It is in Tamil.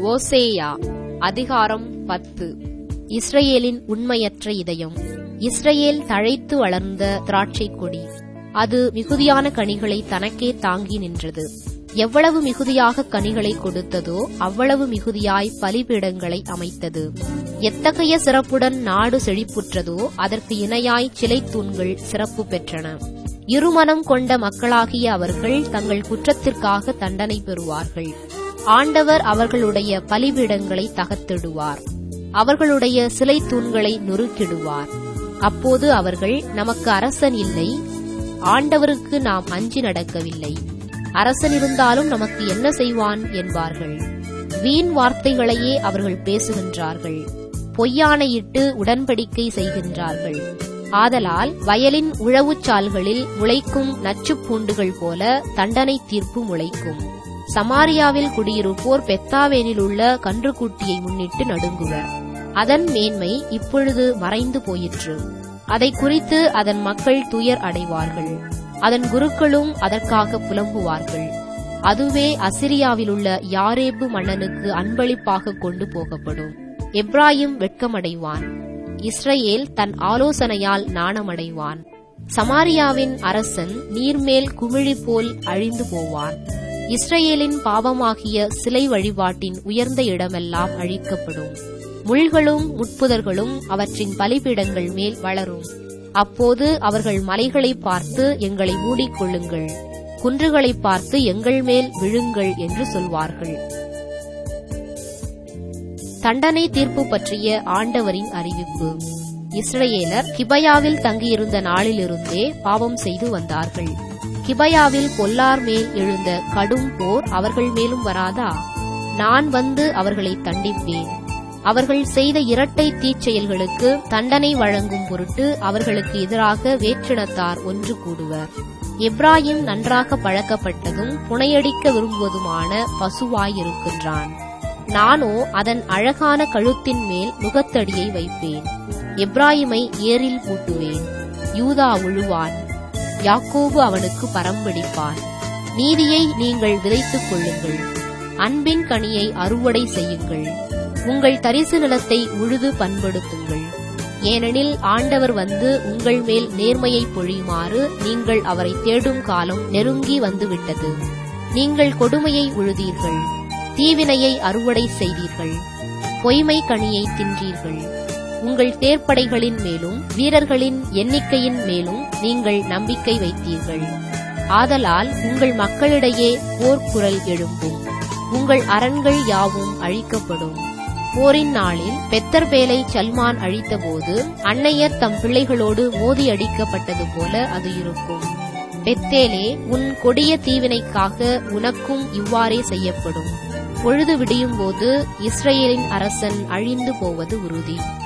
ஓசேயா அதிகாரம் பத்து இஸ்ரவேலின் உண்மையற்ற இதயம் இஸ்ரவேல் தழைத்து வளர்ந்த திராட்சைக் கொடி அது மிகுதியான கனிகளை தனக்கே தாங்கி நின்றது எவ்வளவு மிகுதியாக கனிகளை கொடுத்ததோ அவ்வளவு மிகுதியாய் பலிபீடங்களை அமைத்தது எத்தகைய சிறப்புடன் நாடு செழிப்புற்றதோ அதற்கு இணையாய் சிலை தூண்கள் சிறப்பு பெற்றன இருமனம் கொண்ட மக்களாகிய அவர்கள் தங்கள் குற்றத்திற்காக தண்டனை பெறுவார்கள் ஆண்டவர் அவர்களுடைய பலிபீடங்களை தகர்த்திடுவார் அவர்களுடைய சிலை தூண்களை நொறுக்கிடுவார் அப்போது அவர்கள் நமக்கு அரசன் இல்லை ஆண்டவருக்கு நாம் அஞ்சி நடக்கவில்லை அரசன் இருந்தாலும் நமக்கு என்ன செய்வான் என்பார்கள் வீண் வார்த்தைகளையே அவர்கள் பேசுகின்றார்கள் பொய்யானையிட்டு உடன்படிக்கை செய்கின்றார்கள் ஆதலால் வயலின் உழவுச்சால்களில் முளைக்கும் நச்சுப் பூண்டுகள் போல தண்டனை தீர்ப்பு முளைக்கும் சமாரியாவில் குடியிருப்போர் பெத்தாவேனில் உள்ள கன்றுக்குட்டியை முன்னிட்டு நடுங்குவர் அதன் மேன்மை இப்பொழுது மறைந்து போயிற்று அதை குறித்து அதன் மக்கள் துயர் அடைவார்கள் அதன் குருக்களும் அதற்காக புலம்புவார்கள் அதுவே அசிரியாவிலுள்ள யாரேபு மன்னனுக்கு அன்பளிப்பாக கொண்டு போகப்படும் எப்ராயிம் வெட்கமடைவான் இஸ்ரேல் தன் ஆலோசனையால் நாணமடைவான் சமாரியாவின் அரசன் நீர்மேல் குமிழி போல் அழிந்து போவான் இஸ்ரேலின் பாவமாகிய சிலை வழிபாட்டின் உயர்ந்த இடமெல்லாம் அழிக்கப்படும் முள்களும் முட்புதர்களும் அவற்றின் பலிபீடங்கள் மேல் வளரும் அப்போது அவர்கள் மலைகளை பார்த்து எங்களை மூடிக்கொள்ளுங்கள் குன்றுகளை பார்த்து எங்கள் மேல் விழுங்கள் என்று சொல்வார்கள் தண்டனை தீர்ப்பு பற்றிய ஆண்டவரின் அறிவிப்பு இஸ்ரேலர் கிபயாவில் தங்கியிருந்த நாளிலிருந்தே பாவம் செய்து வந்தார்கள் கிபயாவில் பொல்லார் மேல் எழுந்த கடும் போர் அவர்கள் மேலும் வராதா நான் வந்து அவர்களை தண்டிப்பேன் அவர்கள் செய்த இரட்டை தீச்செயல்களுக்கு தண்டனை வழங்கும் பொருட்டு அவர்களுக்கு எதிராக வேற்றினத்தார் ஒன்று கூடுவர் எப்ராஹிம் நன்றாக பழக்கப்பட்டதும் புனையடிக்க விரும்புவதுமான பசுவாயிருக்கின்றான் நானோ அதன் அழகான கழுத்தின் மேல் நுகத்தடியை வைப்பேன் எப்ராஹிமை ஏரில் பூட்டுவேன் யூதா உழுவான் யாக்கோபு அவனுக்கு பரம்பிடிப்பான் நீதியை நீங்கள் விதைத்துக் கொள்ளுங்கள் அன்பின் கனியை அறுவடை செய்யுங்கள் உங்கள் தரிசு நிலத்தை உழுது பண்படுத்துங்கள் ஏனெனில் ஆண்டவர் வந்து உங்கள் மேல் நேர்மையை பொழியுமாறு நீங்கள் அவரை தேடும் காலம் நெருங்கி வந்துவிட்டது நீங்கள் கொடுமையை உழுதீர்கள் தீவினையை அறுவடை செய்தீர்கள் பொய்மை கனியை தின்றீர்கள் உங்கள் தேர்ப்படைகளின் மேலும் வீரர்களின் எண்ணிக்கையின் மேலும் நீங்கள் நம்பிக்கை வைத்தீர்கள் ஆதலால் உங்கள் மக்களிடையே போர்க்குரல் எழும்பும் உங்கள் அரண்கள் யாவும் அழிக்கப்படும் போரின் நாளில் பெத்தர்பேலை சல்மான் அழித்தபோது அன்னையர் தம் பிள்ளைகளோடு மோதி அடிக்கப்பட்டது போல அது இருக்கும் பெத்தேலே உன் கொடிய தீவினைக்காக உனக்கும் இவ்வாறே செய்யப்படும் பொழுது விடியும் போது இஸ்ரேலின் அரசன் அழிந்து போவது உறுதி